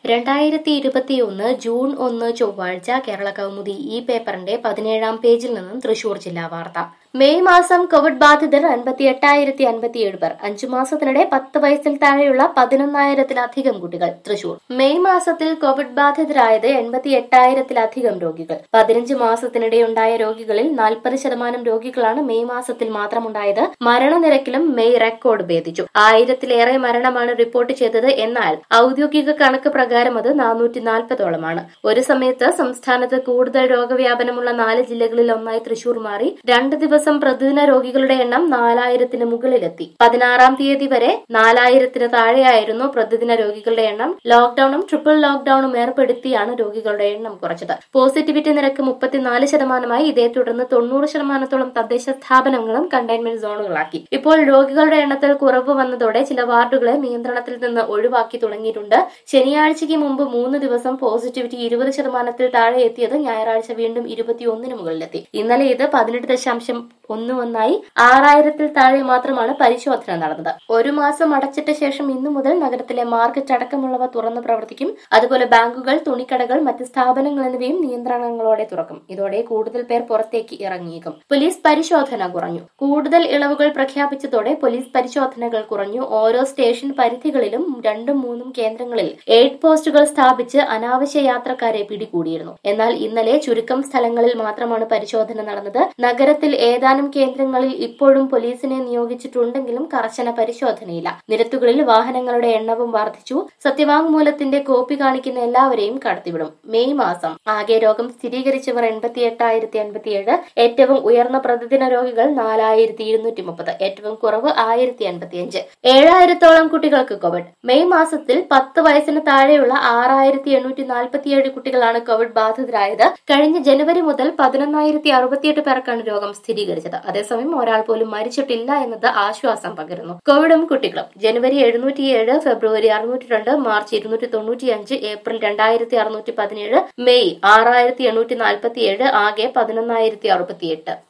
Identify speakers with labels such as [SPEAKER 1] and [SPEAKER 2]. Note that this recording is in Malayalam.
[SPEAKER 1] രണ്ടായിരത്തി ഇരുപത്തിയൊന്ന് ജൂൺ ഒന്ന് ചൊവ്വാഴ്ച കേരള കൗമുദി ഈ പേപ്പറിന്റെ പതിനേഴാം പേജിൽ നിന്നും തൃശൂർ ജില്ലാ വാർത്ത മെയ് മാസം കോവിഡ് ബാധിതർ അൻപത്തി എട്ടായിരത്തി അൻപത്തിയേഴ് പേർ അഞ്ചു മാസത്തിനിടെ പത്ത് വയസ്സിൽ താഴെയുള്ള പതിനൊന്നായിരത്തിലധികം കുട്ടികൾ തൃശൂർ മെയ് മാസത്തിൽ കോവിഡ് ബാധിതരായത് എൺപത്തി എട്ടായിരത്തിലധികം രോഗികൾ പതിനഞ്ച് മാസത്തിനിടെ ഉണ്ടായ രോഗികളിൽ നാൽപ്പത് ശതമാനം രോഗികളാണ് മെയ് മാസത്തിൽ മാത്രമുണ്ടായത് മരണനിരക്കിലും മെയ് റെക്കോർഡ് ഭേദിച്ചു ആയിരത്തിലേറെ മരണമാണ് റിപ്പോർട്ട് ചെയ്തത് എന്നാൽ ഔദ്യോഗിക കണക്ക് പ്രകാരം അത് നാനൂറ്റി നാൽപ്പതോളമാണ് ഒരു സമയത്ത് സംസ്ഥാനത്ത് കൂടുതൽ രോഗവ്യാപനമുള്ള നാല് ജില്ലകളിൽ ഒന്നായി തൃശൂർ മാറി രണ്ട് ദിവസം പ്രതിദിന രോഗികളുടെ എണ്ണം നാലായിരത്തിന് മുകളിലെത്തി പതിനാറാം തീയതി വരെ നാലായിരത്തിന് താഴെയായിരുന്നു പ്രതിദിന രോഗികളുടെ എണ്ണം ലോക്ഡൌണും ട്രിപ്പിൾ ലോക്ഡൌണും ഏർപ്പെടുത്തിയാണ് രോഗികളുടെ എണ്ണം കുറച്ചത് പോസിറ്റിവിറ്റി നിരക്ക് മുപ്പത്തിനാല് ശതമാനമായി ഇതേ തുടർന്ന് തൊണ്ണൂറ് ശതമാനത്തോളം തദ്ദേശ സ്ഥാപനങ്ങളും കണ്ടെയ്ൻമെന്റ് സോണുകളാക്കി ഇപ്പോൾ രോഗികളുടെ എണ്ണത്തിൽ കുറവ് വന്നതോടെ ചില വാർഡുകളെ നിയന്ത്രണത്തിൽ നിന്ന് ഒഴിവാക്കി തുടങ്ങിയിട്ടുണ്ട് ശനിയാഴ്ചയ്ക്ക് മുമ്പ് മൂന്ന് ദിവസം പോസിറ്റിവിറ്റി ഇരുപത് ശതമാനത്തിൽ താഴെ എത്തിയത് ഞായറാഴ്ച വീണ്ടും ഇരുപത്തിയൊന്നിന് മുകളിലെത്തി ഇന്നലെ ഇത് പതിനെട്ട് ദശാംശം ഒന്ന് ഒന്നായി ആറായിരത്തിൽ താഴെ മാത്രമാണ് പരിശോധന നടന്നത് ഒരു മാസം അടച്ചിട്ട ശേഷം ഇന്നു മുതൽ നഗരത്തിലെ മാർക്കറ്റ് അടക്കമുള്ളവ തുറന്നു പ്രവർത്തിക്കും അതുപോലെ ബാങ്കുകൾ തുണിക്കടകൾ മറ്റ് സ്ഥാപനങ്ങൾ എന്നിവയും നിയന്ത്രണങ്ങളോടെ തുറക്കും ഇതോടെ കൂടുതൽ പേർ പുറത്തേക്ക് ഇറങ്ങിയേക്കും പോലീസ് പരിശോധന കുറഞ്ഞു കൂടുതൽ ഇളവുകൾ പ്രഖ്യാപിച്ചതോടെ പോലീസ് പരിശോധനകൾ കുറഞ്ഞു ഓരോ സ്റ്റേഷൻ പരിധികളിലും രണ്ടും മൂന്നും കേന്ദ്രങ്ങളിൽ എയ്ഡ് പോസ്റ്റുകൾ സ്ഥാപിച്ച് അനാവശ്യ യാത്രക്കാരെ പിടികൂടിയിരുന്നു എന്നാൽ ഇന്നലെ ചുരുക്കം സ്ഥലങ്ങളിൽ മാത്രമാണ് പരിശോധന നടന്നത് നഗരത്തിൽ ഏതാനും കേന്ദ്രങ്ങളിൽ ഇപ്പോഴും പോലീസിനെ നിയോഗിച്ചിട്ടുണ്ടെങ്കിലും കർശന പരിശോധനയില്ല നിരത്തുകളിൽ വാഹനങ്ങളുടെ എണ്ണവും വർദ്ധിച്ചു സത്യവാങ്മൂലത്തിന്റെ കോപ്പി കാണിക്കുന്ന എല്ലാവരെയും കടത്തിവിടും മെയ് മാസം ആകെ രോഗം സ്ഥിരീകരിച്ചവർ എൺപത്തി എട്ടായിരത്തി അൻപത്തിയേഴ് ഏറ്റവും ഉയർന്ന പ്രതിദിന രോഗികൾ നാലായിരത്തി ഇരുന്നൂറ്റി മുപ്പത് ഏറ്റവും കുറവ് ആയിരത്തി അൻപത്തിയഞ്ച് ഏഴായിരത്തോളം കുട്ടികൾക്ക് കോവിഡ് മെയ് മാസത്തിൽ പത്ത് വയസ്സിന് താഴെയുള്ള ആറായിരത്തി എണ്ണൂറ്റി നാൽപ്പത്തിയേഴ് കുട്ടികളാണ് കോവിഡ് ബാധിതരായത് കഴിഞ്ഞ ജനുവരി മുതൽ പതിനൊന്നായിരത്തി അറുപത്തിയെട്ട് പേർക്കാണ് രോഗം സ്ഥിരീകരിച്ചത് അതേസമയം ഒരാൾ പോലും മരിച്ചിട്ടില്ല എന്നത് ആശ്വാസം പകരുന്നു കോവിഡും കുട്ടികളും ജനുവരി എഴുന്നൂറ്റിയേഴ് ഫെബ്രുവരി അറുന്നൂറ്റി രണ്ട് മാർച്ച് ഇരുന്നൂറ്റി തൊണ്ണൂറ്റിയഞ്ച് ഏപ്രിൽ രണ്ടായിരത്തി അറുന്നൂറ്റി പതിനേഴ് മെയ് ആറായിരത്തി എണ്ണൂറ്റി നാൽപ്പത്തിയേഴ് ആകെ പതിനൊന്നായിരത്തി അറുപത്തിയെട്ട്